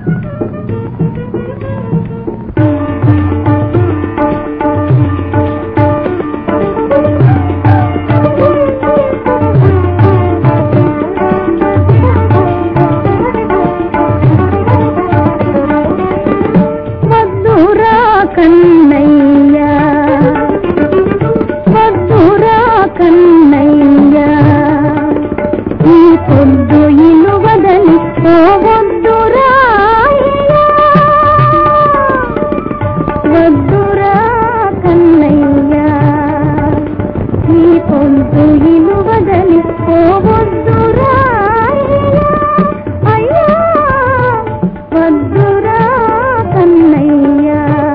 వద్దురా కన్నయ్య వద్దురా కన్నయ్య ఈ పొద్దు ఇలువదని ఓ వద్దురా వద్దురా కన్నయ్య ఈ పొద్దు ఇలువదని ఓ వద్దురా అయ్యా వద్దురా కన్నయ్య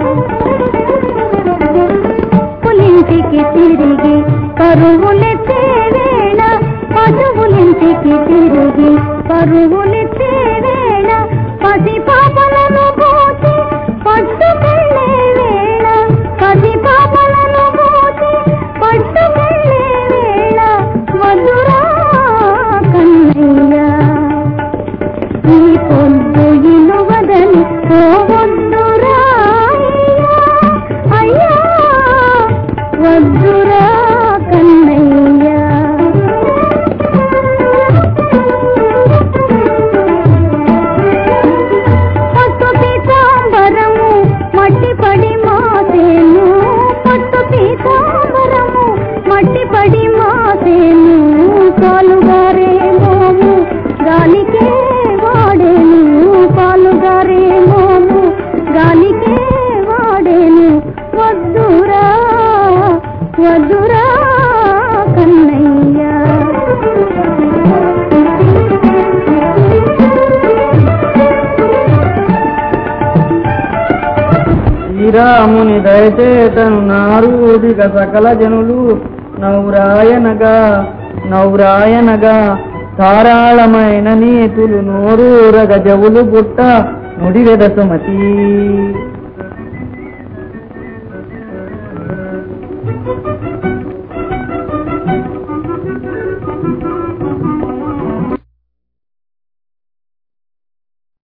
పులింటికి తిరిగి పరువులెత్తే వేళ పశువులింటికి తిరిగి పరువులెత్తే వేళ పసి పాపలను పోసి పట్టుకెళ్ళే వేళ పసి పాపలను పోసి పట్టుకెళ్ళే వేళ వద్దురా కన్నయ్య ఈ పొద్దు ఇలువదని ఓ వద్దురా అయ్యా వద్దురా కన్నయ్య పట్టు పీతాంబరము మట్టి పడి మాసేను పట్టు పీతాంబరము మట్టి పడి మాసేను కాలుగారే మోము గాలికే వాడేను పాలుగారే మోము గాలికే వాడేను వద్దురా వద్దురా శ్రీరాముని దయచేతను నారూదిక సకల జనులు నౌరాయనగా నౌరాయనగా ధారాళమైన నీతులు నోరూరగ జవులు పుట్ట నుడివెద సుమతి